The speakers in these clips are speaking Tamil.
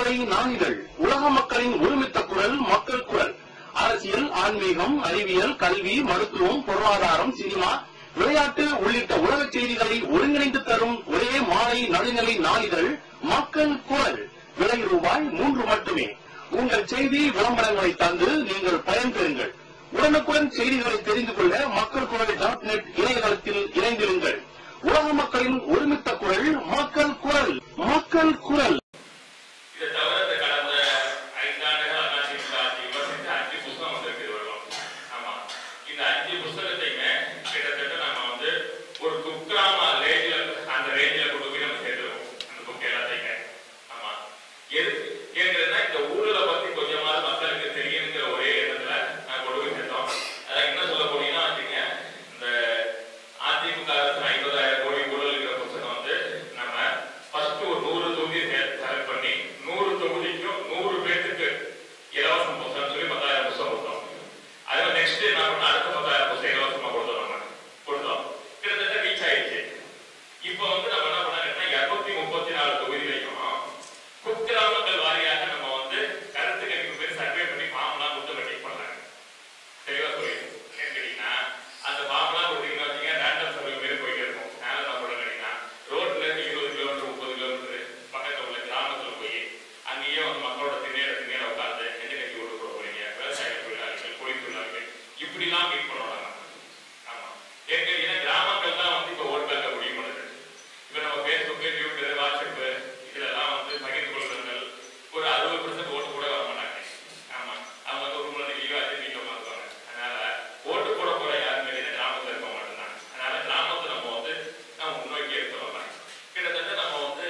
நடுநிலை நாளிதழ் உலக மக்களின் ஒருமித்த குரல் மக்கள் குரல் அரசியல் ஆன்மீகம் அறிவியல் கல்வி மருத்துவம் பொருளாதாரம் சினிமா விளையாட்டு உள்ளிட்ட உலக செய்திகளை ஒருங்கிணைந்து தரும் ஒரே மாலை நடுநிலை நாளிதழ் மக்கள் குரல் விலை ரூபாய் மூன்று மட்டுமே உங்கள் செய்தி விளம்பரங்களை தந்து நீங்கள் பயன்பெறுங்கள் உடனுக்குடன் செய்திகளை தெரிந்து கொள்ள மக்கள் குரல் டாட் நெட் இணையதளத்தில் இணைந்திருங்கள் உலக மக்களின் ஒருமித்த குரல் மக்கள் குரல் மக்கள் குரல் இதை தவிர இந்த கடந்த ஐந்தாண்டுகள் அதிமுக ஆட்சி விமர்சித்து அஞ்சு புஸ்தகம் வந்திருக்கு இது வரலாம் ஆமா இந்த அஞ்சு புஸ்தகத்தையுமே கிட்டத்தட்ட நம்ம வந்து ஒரு குக்கிராம ரேஞ்சில் அந்த ரேஞ்சில் கொண்டு போய் நம்ம சேர்த்துருக்கோம் அந்த புக் எல்லாத்தையுமே ஆமா எதுக்கு ஏங்கிறதுனா இந்த ஊழலை பத்தி கொஞ்சமாவது மக்களுக்கு தெரியுங்கிற ஒரே எண்ணத்துல நான் கொண்டு போய் சேர்த்தோம் அதான் என்ன சொல்ல போனீங்கன்னா வச்சுங்க இந்த அதிமுக அரசு ஐம்பதாயிரம் கோடி ஊழல்ங்கிற புத்தகம் வந்து நம்ம ஃபர்ஸ்ட் ஒரு நூறு தொகுதி செலக்ட் பண்ணி நூறு தொகுதிக்கும் நூறு பேருக்கு இலவசம் புத்தகம் சொல்லி பத்தாயிரம் புத்தகம் கொடுத்தோம் அதே நெக்ஸ்ட் என்ன பண்ண அடுத்த பத்தாயிரம் புத்தகம் இலவசமா கொடுத்தோம் நம்ம கொடுத்தோம் கிட்டத்தட்ட ரீச் ஆயிடுச்சு இப்போ வந்து நம்ம என்ன பண்ணாங்கன்னா இருநூத்தி முப்பத்தி நாலு தொகுதியிலையும் குக்கிராமங்கள் வாரியாக நம்ம வந்து கருத்து கணிப்பு பேர் சர்வே பண்ணி ஃபார்ம்லாம் கொடுத்து கட்டி பண்ணாங்க தெளிவா சொல்லி கேட்டீங்கன்னா அந்த ஃபார்ம்லாம் கொடுத்தீங்கன்னா வச்சீங்க ரேண்டம் சர்வே மாரி போயிட்டே இருக்கும் அதனால நான் சொல்ல கேட்டீங்கன்னா ரோட்ல இருந்து இருபது கிலோமீட்டர் முப்பது கிலோமீட்டர் பக்கத்துல உள்ள கிராமத்துல போய் அங்கேயே வந்து மக்களோட திண்ணேற திண்ணேற உட்கார்ந்து எந்த கட்சி ஓட்டு போட போறீங்க விவசாய தொழிலாளிகள் கோயில் தொழிலாளிகள் இப்படிலாம் மீட் பண்ணுவோம் நம்ம ஆமா ஏன் கேட்டீங்கன்னா கிராமங்கள் தான் வந்து இப்போ ஓட் பேங்க முடிவு பண்ணுது இப்போ நம்ம ஃபேஸ்புக் யூடியூப் வாட்ஸ்அப் இதெல்லாம் வந்து பகிர்ந்து கொள்கிறவர்கள் ஒரு அறுபது பர்சன்ட் ஓட்டு கூட வர மாட்டாங்க ஆமா அவங்க வந்து ஒரு முறை லீவ் ஆச்சு வீட்டில் உட்காந்துருவாங்க அதனால ஓட்டு போட போற யாருமே இல்லை கிராமத்தில் இருக்க மாட்டேங்கிறாங்க அதனால கிராமத்தை நம்ம வந்து நம்ம முன்னோக்கி எடுத்து வரலாம் கிட்டத்தட்ட நம்ம வந்து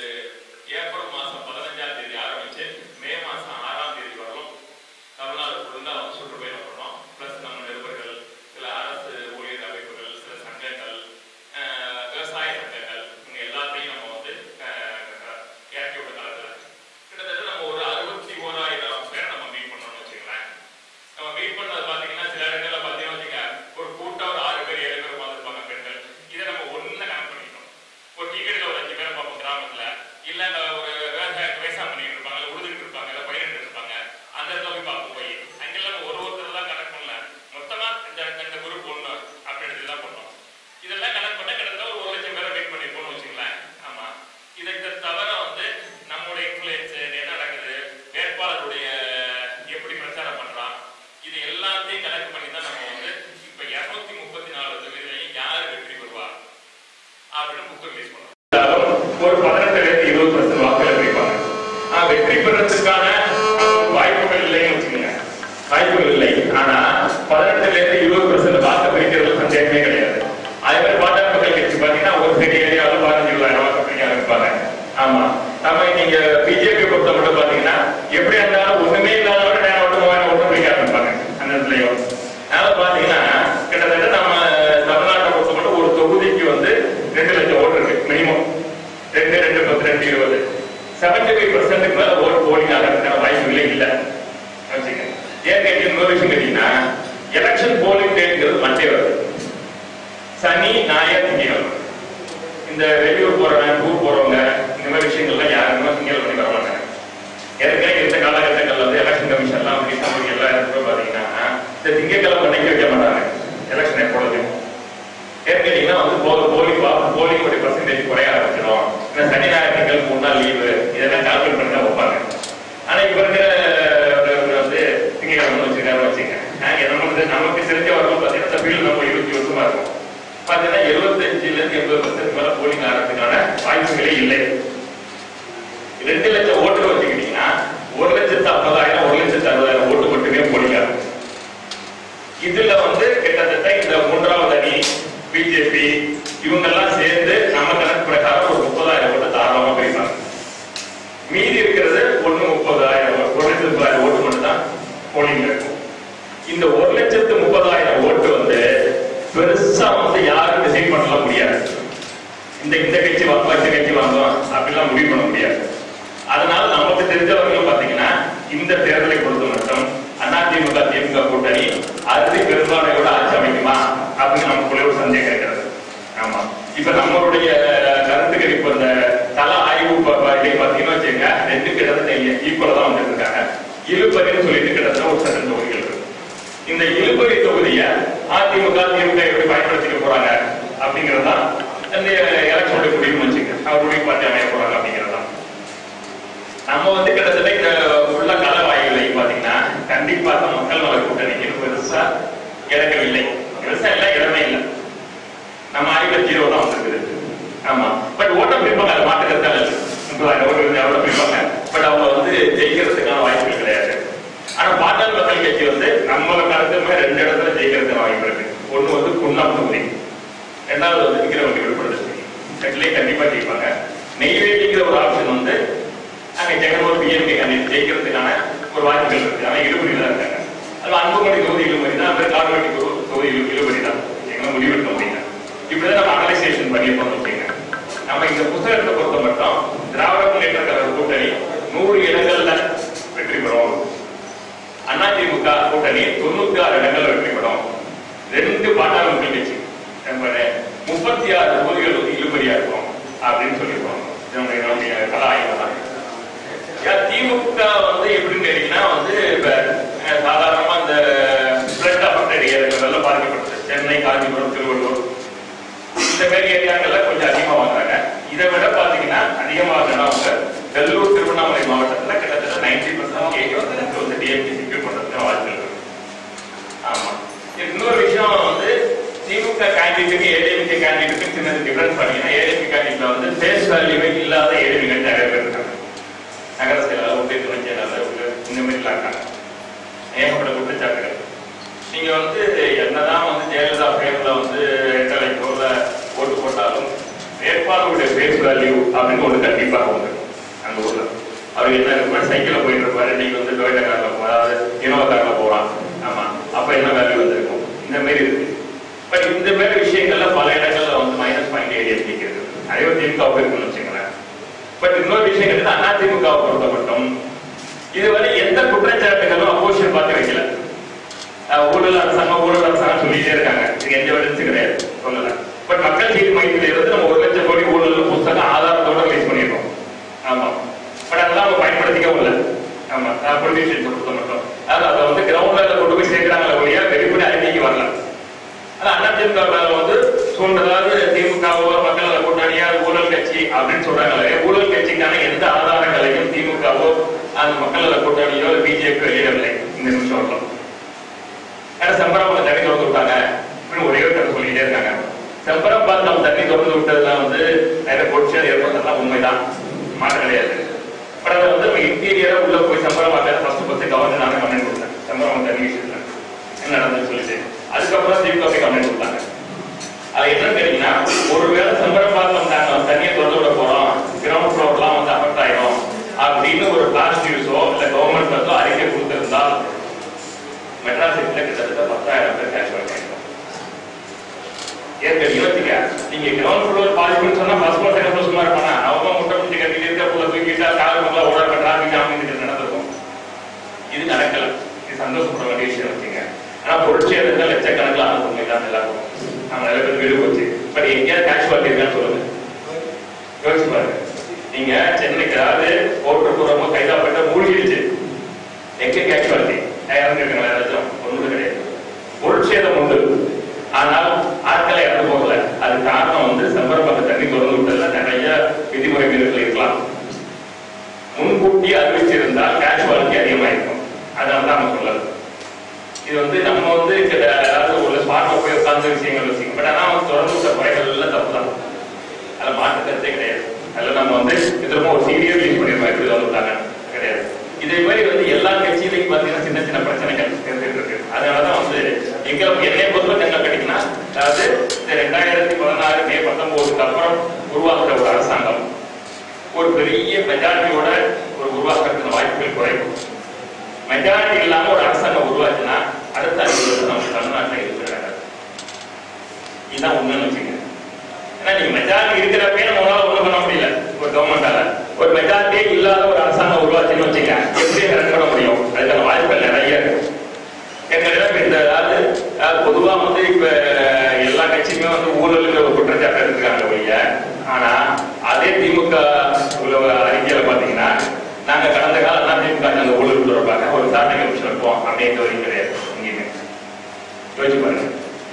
ஏப்ரல் மாசம் பதினஞ்சாம் தேதி ஆரம்பிச்சு மே மாசம் ஆறாம் தேதி வரலும் தமிழ்நாடு ஃபுல்லா வந்து சுற்றுப்பயணம் பண்ணோம் பிளஸ் நம்ம நிருபர்கள் சில அரசு ஊழியர் அமைப்புகள் சில சங்கங்கள் அஹ், விவசாய சங்கங்கள் இவங்க எல்லாத்தையும் நம்ம வந்து அஹ், இறக்கி விட்ட காலத்துல கிட்டத்தட்ட நம்ம ஒரு அறுபத்தி ஓராயிரம் பேரை நம்ம மீட் பண்ணோம்னு வச்சுக்கலாம் நம்ம மீட் பண்ணது பாத்தீங்கன்னா சில இடங்கள்ல பாத்தீங்கன்னா வச்சுக்க ஒரு கூட்டம் ஒரு ஆறு பேர் ஏழு பேர் உட்காந்துருப்பாங்க பெண்கள் இதை நம்ம ஒண்ணுல கணக்கு பண்ணிக்கணும் ஒரு டிக்கெட்ல ஒரு அஞ்சு பேரை பார்ப்போம் கிராமத்துல இல்ல இந்த ஒரு விவசாய விவசாயம் பண்ணிட்டு இருப்பாங்க இல்ல உழுதுகிட்டு இருப்பாங்க இல்ல பயிரிட்டு இருப்பாங்க அந்த இடத்துல போய் பார்ப்போம் போய் அங்கெல்லாம் நம்ம ஒரு ஒருத்தர் தான் கணக்கு பண்ணல மொத்தமா இந்த இந்த குரூப் ஒண்ணு அப்படின்னு தான் பண்ணோம் இதெல்லாம் கணக்கு பண்ண கிட்டத்தட்ட ஒரு ஒரு லட்சம் பேரை வெயிட் பண்ணிருப்போம்னு வச்சுங்களேன் ஆமா இதை இதை தவிர வந்து நம்மளுடைய இன்ஃபுளுன்ஸ் என்ன நடக்குது வேட்பாளருடைய எப்படி பிரச்சாரம் பண்றான் இது எல்லாத்தையும் கணக்கு பண்ணி தான் நம்ம வந்து இப்ப இருநூத்தி முப்பத்தி நாலு தொகுதியிலையும் யார் வெற்றி பெறுவா அப்படின்னு புக் ரிலீஸ் பண்ணோம் ஒரு பதினெட்டுல இருந்து இருபது பர்சன்ட் வாக்குகள் கிடைப்பாங்க ஆனா வெற்றி பெறதுக்கான வாய்ப்புகள் இல்லைன்னு வச்சுக்கோங்க வாய்ப்புகள் இல்லை ஆனா பதினெட்டுல இருந்து இருபது பர்சன்ட் வாக்கு பிரிக்கிறது சந்தேகமே கிடையாது அதே மாதிரி பாட்டாளி மக்கள் கட்சி பாத்தீங்கன்னா ஒரு சில ஏரியாவில் பதினஞ்சு இருபதாயிரம் வாக்கு பிரிக்க ஆரம்பிப்பாங்க ஆமா நம்ம நீங்க பிஜேபி பொறுத்த மட்டும் பாத்தீங்கன்னா எப்படி இருந்தாலும் ஒண்ணுமே இல்லாதவங்க நேரம் ஓட்டு மூவாயிரம் ஓட்டு பிரிக்க ஆரம்பிப்பாங்க அந்த இடத்துலயும் அதனால பாத்தீங்கன்னா கிட்டத்தட்ட நம்ம தமிழ்நாட்டை பொறுத்த மட்டும் ஒரு தொகுதிக்கு வந்து ரெண்டு லட்சம் ஓட்டு இருக்கு மினிமம் ரெண்டு ரெண்டு பத்து ரெண்டு இருபது செவன்டி ஃபைவ் பர்சன்ட்டுக்கு மேல ஓட்டு போலிங் ஆகிறதுக்கான வாய்ப்புகளே இல்லை வச்சுக்க ஏன் கேட்டீங்க இன்னொரு விஷயம் கேட்டீங்கன்னா எலெக்ஷன் போலிங் டேட்ங்கிறது மண்டே வருது சனி ஞாயிறு திங்கக்கிழமை இந்த வெளியூர் போறவங்க டூர் போறவங்க இந்த மாதிரி விஷயங்கள்லாம் யாருமே திங்கள் பண்ணி வர மாட்டாங்க ஏற்கனவே இந்த காலகட்டங்கள்ல வந்து எலெக்ஷன் கமிஷன்லாம் அப்படி தமிழ் எல்லா இடத்துக்கும் பாத்தீங்கன்னா இந்த திங்கக்கிழமை அன்னைக்கு வைக்க மாட்டாங்க எலெக்ஷன் எப்பொழுதும் ஏன்னு கேட்டீங்கன்னா வந்து போ- போலிங் வா- போலிங் உடைய பர்சன்டேஜ் குறைய ஆரம்பிச்சிடும் இந்த சனி ஞாயிறு திங்கள் மூணு நாள் லீவு இதெல்லாம் கால்குலேட் பண்ணி தான் வைப்பாங்க ஆனா இப்ப இருக்கிற அஹ், வந்து திங்கக்கிழமை வச்சுக்காரு வச்சுங்க நாங்க நமக்கு நமக்கு தெரிஞ்ச வரலாம் பாத்தீங்கன்னா இந்த ஃபீல்டு நம்ம இருபத்தி வருஷமா இருக்கும் பாத்தீங்கன்னா எழுபத்தஞ்சுல இருந்து எண்பது பர்சன்ட் மேல போலிங் ஆகிறதுக்கான வாய்ப்புகளே இல்லை ரெண்டு லட்சம் ஓட்டு வச்சுக்கிட்டீங்கன்னா ஒரு லட்சத்து ஐம்பதாயிரம் ஒரு லட்சத்து அறுபதாயிரம் ஓட்டு மட்டுமே போலிங் ஆகும் இதுல வந்து கிட்டத்தட்ட இந்த மூன்றாவது அணி பிஜேபி இவங்கெல்லாம் சேர்ந்து நம்ம கணக்கு பிரகாரம் ஒரு முப்பதாயிரம் ஓட்டு தாராளமா பிரிப்பாங்க மீதி இருக்கிறது ஒண்ணு முப்பதாயிரம் ஒரு லட்சத்து முப்பதாயிரம் ஓட்டு மட்டும் தான் போலிங் இருக்கும் இந்த ஒரு லட்சத்து முப்பதாயிரம் ஓட்டு வந்து பெருசா வந்து யாரும் டிசைட் பண்ணலாம் முடியாது இந்த இந்த கட்சி வாங்குவா இந்த கட்சி வாங்குவோம் அப்படிலாம் முடிவு பண்ண முடியாது அதனால நமக்கு தெரிஞ்சவர்கள் பாத்தீங்கன்னா இந்த தேர்தலை பொறுத்த மட்டும் அதிமுக திமுக கூட்டணி அறுதி பெரும்பான்மையோட ஆட்சி அமைக்குமா அப்படின்னு நமக்குள்ளே ஒரு சந்தேகம் இருக்கிறது ஆமா இப்ப நம்மளுடைய கருத்து கணிப்பு அந்த தல ஆய்வு ப- ப- இதை பாத்தீங்கன்னா வச்சுங்க ரெண்டு கிட்டத்தட்ட அதிமுக திமுக எப்படி பயன்படுத்திக்க போறாங்க அப்படிங்கிறது தான் இந்த எலெக்ஷனுடைய முடிவு வச்சுக்க அவர் முடிவு பார்த்து அமைய போறாங்க அப்படிங்கிறது தான் நம்ம வந்து கிட்டத்தட்ட இந்த உள்ள கள வாய்களை பாத்தீங்கன்னா கண்டிப்பாக மக்கள் நல கூட்டணிக்கு பெருசா இறக்கவில்லை பெருசா இல்ல இடமே இல்லை நம்ம அறிவுல ஜீரோ தான் வந்திருக்குது ஆமா பட் ஓட்டம் பிடிப்பாங்க அதை மாற்றுக்கிறதுக்காக ஒரு எவ்வளவு பிடிப்பாங்க பட் அவங்க வந்து ஜெயிக்கிறதுக்கான வாய்ப்புகள் கிடையாது ஆனா பாட்டாளி மக்கள் கட்சி வந்து நம்ம கருத்துமே ரெண்டு இடத்துல ஜெயிக்கிறதுக்கான வாய்ப்பு இருக்கு ஒண்ணு வந்து குன்னம் தொகுதி ரெண்டாவது வந்து விக்கிரவண்டி விழுப்புரம் ரெண்டுலயும் கண்டிப்பா ஜெயிப்பாங்க நெய்வேலிங்கிற ஒரு ஆப்ஷன் வந்து அங்க ஜெகன் ஒரு பிஎம்கே கேண்டிடேட் ஜெயிக்கிறதுக்கான ஒரு வாய்ப்புகள் இருக்கு ஆனா இழுபறி தான் இருக்காங்க அது அன்புமணி தொகுதி இழுபறி தான் அப்புறம் கார்மெட்டி தொகுதி இழு- இழுபறி தான் எங்க முடிவெடுக்க முடியுங்க இப்படிதான் நம்ம அனலைசேஷன் பண்ணியிருப்போம் வச்சுங்க நம்ம இந்த புத்தகத்தை பொறுத்த மட்டும் திராவிட முன்னேற்ற கழக கூட்டணி நூறு இடங்கள்ல வெற்றி பெறும் அதிமுக கூட்டணி தொண்ணூத்தி ஆறு இடங்கள் வெற்றி பெறும் ரெண்டு பாட்டாளி மக்கள் கட்சி நம்மளோட முப்பத்தி ஆறு தொகுதிகள் வந்து இழுபறியா இருக்கும் அப்படின்னு சொல்லியிருக்கோம் நம்முடைய நம்முடைய கலா ஆய்வு தான் ஏன் திமுக வந்து எப்படின்னு கேட்டீங்கன்னா வந்து இப்ப அஹ், சாதாரணமா இந்த பிளட் அஃபெக்டட் ஏரியாக்கள்ல பாதிக்கப்பட்டது சென்னை காஞ்சிபுரம் திருவள்ளூர் இந்த மாதிரி ஏரியாக்கள்ல கொஞ்சம் அதிகமா வாங்குறாங்க இதை விட பாத்தீங்கன்னா அதிகமா வாங்கினவங்க வெள்ளூர் திருவண்ணாமலை மாவட்டத்துல கிட்டத்தட்ட நைன்டி பர்சன்ட் வந்து டிஎம்கே செக்யூர் பண்றதுக்கு வாய்ப்புகள் இருக்கு ஆமா இன்னொரு விஷயம் வந்து திமுக கேண்டிடேட்டுக்கு ஏடிஎம்கே கேண்டிடேட்டுக்கு சின்ன டிஃபரன்ஸ் பண்ணீங்கன்னா ஏடிஎம்கே கேண்டிடேட்ல வந்து ஃபேஸ் வேல்யூவே இல்லாத ஏடிஎம்கே நிறைய பேர் இருக்காங்க நகர செயலாளர் உதவி துணை செயலாளர் உள்ள இந்த மாதிரிலாம் இருக்காங்க ஏகப்பட்ட குற்றச்சாட்டுகள் நீங்க வந்து என்னதான் வந்து ஜெயலலிதா பேர்ல வந்து எட்டலைக்கோ இல்ல ஓட்டு போட்டாலும் வேட்பாளருடைய ஃபேஸ் வேல்யூ அப்படின்னு ஒண்ணு கண்டிப்பாக உண்டு அந்த ஊர்ல அவர் என்ன இருப்பாரு சைக்கிள்ல போயிட்டு இருப்பாரு நீங்க வந்து டொயோட்டா கார்ல போ அதாவது இனோவா கார்ல போறான் ஆமா அப்ப என்ன வேல்யூ வந்திருக்கும் இந்த மாதிரி இருக்கு பட் இந்த மாதிரி விஷயங்கள்ல பல இடங்கள்ல வந்து மைனஸ் பாயிண்ட் ஏரியா இருக்கு அதே ஒரு திமுக இருக்குன்னு வச்சுங்களேன் பட் இன்னொரு விஷயம் கேட்டது அதிமுகவை பொறுத்த மட்டும் இதுவரை எந்த குற்றச்சாட்டுகளும் அப்போசிஷன் பார்த்து வைக்கல அஹ் ஊழல் அரசாங்கம் ஊழல் அரசாங்கம் சொல்லிட்டே இருக்காங்க இது எந்த எவிடன்ஸ் கிடையாது சொல்லல பட் மக்கள் நீதி மையத்தில் இருந்து நம்ம ஒரு லட்சம் கோடி ஊழல் புத்தகம் ஆதாரத்தோட ரிலீஸ் பண்ணிருக்கோம் ஆமா பட் அதெல்லாம் அவங்க பயன்படுத்திக்கவும் இல்லை ஆமா பொலிட்டீஷியன்ஸ் பொறுத்த மட்டும் அதாவது அதை வந்து கிரவுண்ட் லெவலில் கொண்டு போய் சேர்க்கிறாங்களே ஒழிய வெளிப்படை அறிக்கைக்கு வரல ஆனா அதிமுக மேல வந்து சொல்றதாவது திமுகவோ மக்கள் நல கூட்டணியா ஊழல் கட்சி அப்படின்னு சொல்றாங்களே ஊழல் கட்சிக்கான எந்த ஆதாரங்களையும் திமுகவோ அந்த மக்கள் நல கூட்டணியோ பிஜேபி வெளியிடவில்லை இந்த நிமிஷம் வரலாம் ஏன்னா செம்பரம் தண்ணி திறந்து விட்டாங்க அப்படின்னு ஒரே ஒரு கதை சொல்லிட்டே இருக்காங்க செம்பரம் பாக்கம் தண்ணி திறந்து விட்டதுலாம் வந்து நிறைய பொருட்கள் ஏற்பட்டதெல்லாம் உண்மைதான் மாற்றம் கிடையாது பட் அதை வந்து நம்ம இன்டீரியரா உள்ள போய் செம்பரம் பார்க்க ஃபர்ஸ்ட் ஃபர்ஸ்ட் கவர்னர் நானே கமெண்ட் கொடுத்தேன் செம்பரம் தண்ணி விஷயத்துல என்ன நடந்ததுன்னு சொல்லிட்டு அதுக்கப்புறம் திமுக போய் கமெண்ட் கொடுத்தாங்க அது என்னன்னு கேட்டீங்கன்னா ஒருவேளை செம்பரம் பாக்கம் நாங்க தண்ணியை திறந்து விட போறோம் கிரவுண்ட் ஃப்ளோர்லாம் வந்து அஃபெக்ட் ஆயிடும் அப்படின்னு ஒரு பிளாஸ்ட் யூஸோ இல்ல கவர்மெண்ட் வந்து அறிக்கை கொடுத்திருந்தால் மெட்ராஸ் சிட்டில கிட்டத்தட்ட பத்தாயிரம் பேர் கேஷ் ஒர்க் ஆயிருக்கும் ஏற்கனவே யோசிக்க நீங்க கிரவுண்ட் ஃப்ளோர் பாதிப்புன்னு சொன்னா ஃபர்ஸ்ட் ஃப்ளோர் செகண்ட் ஃப்ளோர் சும்மா இருப்பானா அவங்க முட்டை முடிச்சு கட்டிட்டு இருக்க புள்ள தூக்கிட்டா கார் மேல ஓடாத டிராபிக் ஜாம் இது நடந்திருக்கும் இது நடக்கல இது சந்தோஷப்பட வேண்டிய விஷயம் வச்சுங்க ஆனா பொருட்சேதங்கள் லட்சக்கணக்கில் ஆன உண்மை தான் எல்லாருக்கும் நம்ம நிறைய பேர் வீடு போச்சு பட் எங்கேயாவது கேஷுவாலிட்டி இருக்கான்னு சொல்லுங்க யோசிச்சு பாருங்க நீங்க சென்னைக்கு அதாவது ஓட்டுப்புறமோ கைதாப்பட்ட மூழ்கிடுச்சு எங்க கேஷுவாலிட்டி இறந்துருக்காங்களா யாராச்சும் ஒண்ணும் கிடையாது பொருட்சேதம் உண்டு ஆனால் ஆட்களை இறந்து போகல அது காரணம் வந்து செம்பரம் பக்கம் தண்ணி திறந்து விட்டதுல நிறைய விதிமுறை மீறல்கள் இருக்கலாம் முன்கூட்டி அறிவிச்சிருந்தால் கேஷுவாலிட்டி அதிகமாயிருக்கும் அதனால தான் நம்ம சொல்லல இது வந்து நம்ம வந்து கிட்ட அதாவது ஒரு ஸ்பாட்ல போய் உட்கார்ந்த விஷயங்கள் வச்சுக்கோங்க பட் ஆனா வந்து தொடர்ந்து விட்ட முறைகள் எல்லாம் தப்பு தான் அதுல மாற்று கருத்தே கிடையாது அதுல நம்ம வந்து திரும்ப ஒரு சீரியல் ரிலீஸ் பண்ணிருக்கோம் எப்படி வந்துட்டாங்க கிடையாது இதே மாதிரி வந்து எல்லா கட்சியிலையும் பாத்தீங்கன்னா சின்ன சின்ன பிரச்சனைகள் இருந்துட்டு இருக்கு அதனாலதான் வந்து எங்க என்னை பொறுத்தவரை என்ன கேட்டீங்கன்னா அதாவது இந்த ரெண்டாயிரத்தி பதினாறு மே பத்தொன்பதுக்கு அப்புறம் உருவாக்குற ஒரு அரசாங்கம் ஒரு பெரிய மெஜாரிட்டியோட ஒரு உருவாக்குறதுக்கு வாய்ப்புகள் குறையும் மெஜாரிட்டி இல்லாம ஒரு அரசாங்கம் உருவாச்சுன்னா அடுத்த ஐந்து வருஷம் நம்ம தமிழ்நாட்டில் இருக்கிறாங்க இதுதான் உண்மைன்னு வச்சுக்கோங்க ஏன்னா நீங்க மெஜாரிட்டி இருக்கிறப்பே நம்மளால ஒண்ணும் பண்ண முடியல ஒரு கவர்மெண்டால ஒரு மெஜாரிட்டியே இல்லாத ஒரு அரசாங்கம் உருவாச்சுன்னு வச்சுக்க எப்படி ரன் பண்ண முடியும் அதுக்கான வாய்ப்புகள் நிறைய இருக்கு எங்களிடம் இந்த அதாவது அதாவது பொதுவா வந்து இப்ப எல்லா கட்சியுமே வந்து ஊழலுங்கிற ஒரு குற்றச்சாட்டு எடுத்துக்காங்க ஒழிய ஆனா அதே திமுக உள்ள அறிக்கையில பாத்தீங்கன்னா நாங்க கடந்த காலம் தான் திமுக அந்த ஊழல் தொடர்பாக ஒரு விசாரணை கமிஷன் இருப்போம் அப்படின்ற வரைக்கும் கிடையாது எங்கேயுமே யோசிச்சு பாருங்க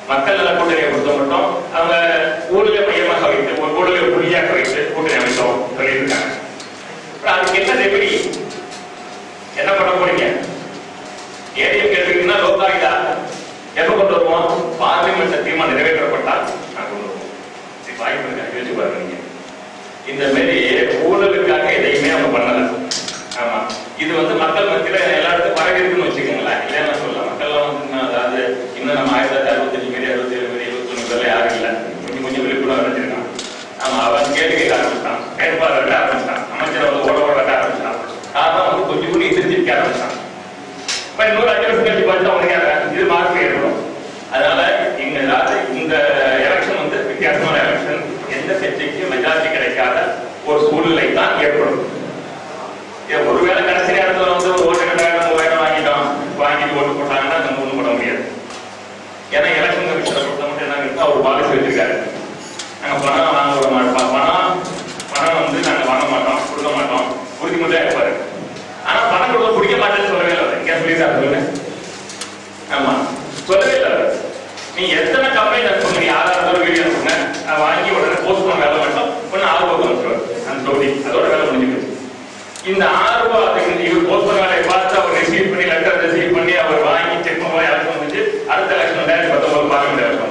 மக்கள் நல கூட்டணியை பொறுத்த மட்டும் அவங்க ஊழலை மையமாக வைத்து ஒரு ஊழலை புள்ளியாக வைத்து கூட்டணி அமைச்சோம் சொல்லியிருக்காங்க அப்புறம் அதுக்கு என்ன ரெமெடி என்ன பண்ண போறீங்க ஏடிஎம் கேட்டீங்கன்னா லோகாயுதா எப்ப கொண்டு வருவோம் பார்லிமெண்ட் தீர்மானம் நிறைவேற்றப்பட்டால் நான் கொண்டு வருவோம் இது வாய்ப்பு இருக்கா யோசிச்சு பாருங்க நீங்க இந்த மாதிரி ஊழலுக்காக எதையுமே அவங்க பண்ணல ஆமா இது வந்து மக்கள் மத்தியில எல்லா இடத்துக்கும் பரவி இருக்குன்னு வச்சுக்கோங்களேன் இல்லைன்னு சொல்லலாம் மக்கள்லாம் வந்து இன்னும் அதாவது இன்னும் நம்ம ஆயிரத்தி தொள்ளாயிரத்தி அறுபத்தஞ்சு மாரி அறுபத்தி ஏழு மாரி இருபத்தி ஒண்ணு பேர்ல யாரும் இல்ல கொஞ்சம் கொஞ்சம் விழிப்புணர்வு வச்சிருக்கான் ஆமா அவன் கேள்வி கேட்க ஆரம்பிச்சான் வேட்பாளர் வெட்ட ஆரம்பிச்சான் அமைச்சர் வந்து ஓட ஓட வெட்ட ஆரம்பிச்சான் காரணம் வந்து கொஞ்சம் கூட எதிர்த்து ஆரம்பிச்சான் இப்ப இன்னொரு அஞ்சு வருஷம் கழிச்சு பார்த்தா உனக்கு யாரு? இது மார்க் ஏற்படும் அதனால இங்க அதாவது இந்த எலெக்ஷன் வந்து வித்தியாசமான எலெக்ஷன் எந்த கட்சிக்கு மெஜாரிட்டி கிடைக்காத ஒரு சூழ்நிலை தான் ஏற்படும் ஏன் ஒருவேளை கடைசி நேரத்துல வந்து ஒரு ஓட்டு ரெண்டாயிரம் மூவாயிரம் வாங்கிட்டோம் வாங்கிட்டு ஓட்டு போட்டாங்கன்னா நம்ம ஒண்ணும் பண்ண முடியாது ஏன்னா எலெக்ஷன் கமிஷனை பொறுத்த மட்டும் என்ன இருக்கு அவர் பாலிசி வச்சிருக்காரு நாங்க பணம் வாங்க விட மாட்டோம் பணம் பணம் வந்து நாங்க வாங்க மாட்டோம் கொடுக்க மாட்டோம் உறுதிமொழியா இருப்பாரு ஆனா பணம் கொடுக்க பிடிக்க மாட்டேன்னு சொல்லவே இல்லை அவர். எங்க சொல்லியிருக்காரு சொல்லுங்க ஆமா சொல்லவே இல்லை அவர். நீ எத்தனை கம்பெனி அனுப்புங்க நீ ஆதாரத்தோட வீடியோ அனுப்புங்க நான் வாங்கி உடனே போஸ்ட் பண்ண வேலை மட்டும் ஒன்னு ஆறு ரூபாய் அனுப்பிச்சுவார் அந்த தொகுதி அதோட வேலை முடிஞ்சு போச்சு இந்த ஆறு ரூபாய் அதுக்கு இவர் போஸ்ட் பண்ண வேலையை பார்த்து அவர் ரிசீவ் பண்ணி லெட்டர் ரிசீவ் பண்ணி அவர் வாங்கி செக் பண்ணி எலெக்ஷன் முடிஞ்சு அடுத்த எலெக்ஷன் ரெண்டாயிரத்தி பத்தொன்பது பார்லிமெண்ட் எலெக்ஷன்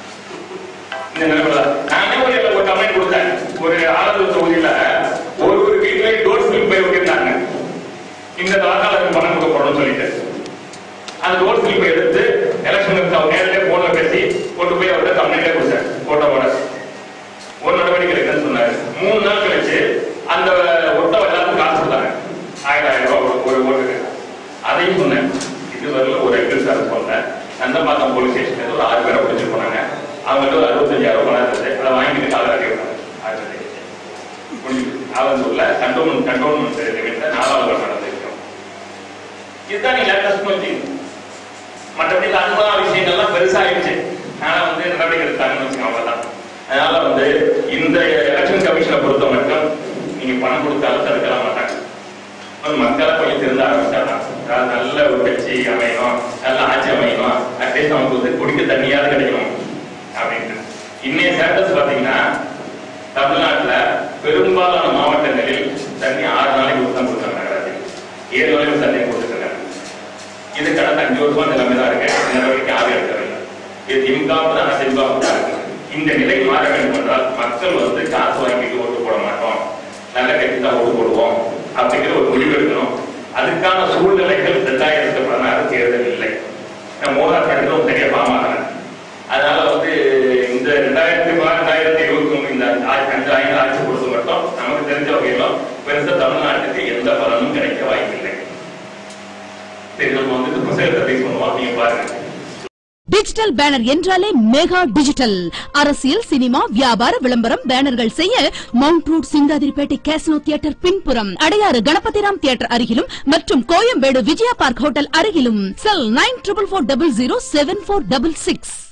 இந்த நிலைமையில நானே ஒரு ஒரு கம்ப்ளைண்ட் கொடுத்தேன் ஒரு ஆளூர் தொகுதியில ஒரு ஒரு வீட்டுல டோர் ஸ்லிப் போய் விட்டுருந்தாங்க இந்த வாக்காளருக்கு பணம் கொடுக்கப்படும் சொல்லிட்டு அந்த டோர் ஸ்லிப் எடுத்து எலெக்ஷனுக்கு அவர் நேரிலே போன்ல பேசி கொண்டு போய் அவர்கிட்ட கம்ப்ளைண்டே கொடுத்தேன் போட்டோவோட ஒரு நடவடிக்கை இருக்குன்னு சொன்னாரு மூணு நாள் கழிச்சு அந்த ஒட்ட எல்லாத்துக்கும் காசு கொடுத்தாங்க ஆயிரம் ஆயிரம் ரூபாய் ஒரு- ஒரு ஓட்டுக்கு அதையும் சொன்னேன் இது வரல ஒரு எக்ஸல் சார் சொன்னேன் நந்தம்பாக்கம் போலீஸ் ஸ்டேஷன் ஒரு ஆறு பேரை பிடிச்சு போனாங்க அவங்கள்ட்ட ஒரு அறுபத்தஞ்சாயிரம் ரூபாய் பணம் இருந்தது அதை வாங்கிட்டு காலை கட்டி விட்டாங்க ஆயிரத்தி தொள்ளாயிரத்தி முடிஞ்சு ஆவந்தூர்ல கண்டோன்மெண்ட் கண்டோன்மெண்ட் லிமிட்ல நாலாவது நடந்திருக்கோம் இதுதான் நீ லேட்டஸ்ட் வச்சீங்க மற்றபடி அனுபவ விஷயங்கள்லாம் பெருசாயிடுச்சு ஆனா வந்து நடவடிக்கை எடுத்தாங்கன்னு வச்சுக்கோங்க அவ்வளவுதான் அதனால வந்து இந்த எலெக்ஷன் கமிஷனை பொறுத்த மட்டும் நீங்க பணம் கொடுத்தாலும் தடுக்கலாம் மாட்டாங்க ஒரு மக்களை கொஞ்சம் திருந்த ஆரம்பிச்சாதான் அதாவது நல்ல ஒரு கட்சி அமையணும் நல்ல ஆட்சி அமையணும் அட்லீஸ்ட் நமக்கு வந்து குடிக்க தண்ணியாவது கிடைக்கணும் அப்படின்ட்டு இன்னைய ஸ்டேட்டஸ் பாத்தீங்கன்னா தமிழ்நாட்டுல பெரும்பாலான மாவட்டங்களில் தண்ணி ஆறு நாளைக்கு ஒரு தான் கொடுத்தாங்க நகராட்சி ஏழு நாளைக்கு தண்ணி கொடுத்துருக்காங்க இது கடந்த அஞ்சு வருஷமா நிலைமை தான் இருக்கு இந்த நடவடிக்கை யாரும் எடுக்கவில்லை இது திமுகவும் தான் அதிமுகவும் தான் இருக்கு இந்த நிலை மாற வேண்டும் என்றால் மக்கள் வந்து காசு வாங்கிட்டு ஓட்டு போட மாட்டோம் நல்ல கட்சி தான் ஓட்டு போடுவோம் அப்படிங்கிற ஒரு முடிவு எடுக்கணும் அதுக்கான சூழ்நிலைகள் ரெண்டாயிரத்தி பதினாறு தேர்தல் இல்லை நான் மூணாவது கட்டணம் சரியா பாமாங்க அதனால வந்து இந்த ரெண்டாயிரத்தி பதினாறு ரெண்டாயிரத்தி இருபத்தி மூணு இந்த ஆ- அஞ்சு ஐந்து ஆட்சி பொறுத்த மட்டும் நமக்கு தெரிஞ்ச வகையிலும் பெருசா தமிழ்நாட்டுக்கு எந்த பலனும் கிடைக்க வாய்ப்பில்லை சரி நம்ம வந்து இந்த புத்தகத்தை பேஸ் பண்ணுவோம் நீங்க பாருங்க டிஜிட்டல் பேனர் என்றாலே மெகா டிஜிட்டல் அரசியல் சினிமா வியாபார விளம்பரம் பேனர்கள் செய்ய Mount Road Chintadripet Casino Theatre பின்புறம் அடையாறு கணபதிராம் தியேட்டர் அருகிலும் மற்றும் கோயம்பேடு விஜயா பார்க் ஹோட்டல் அருகிலும் cell nine triple four double zero seven four double six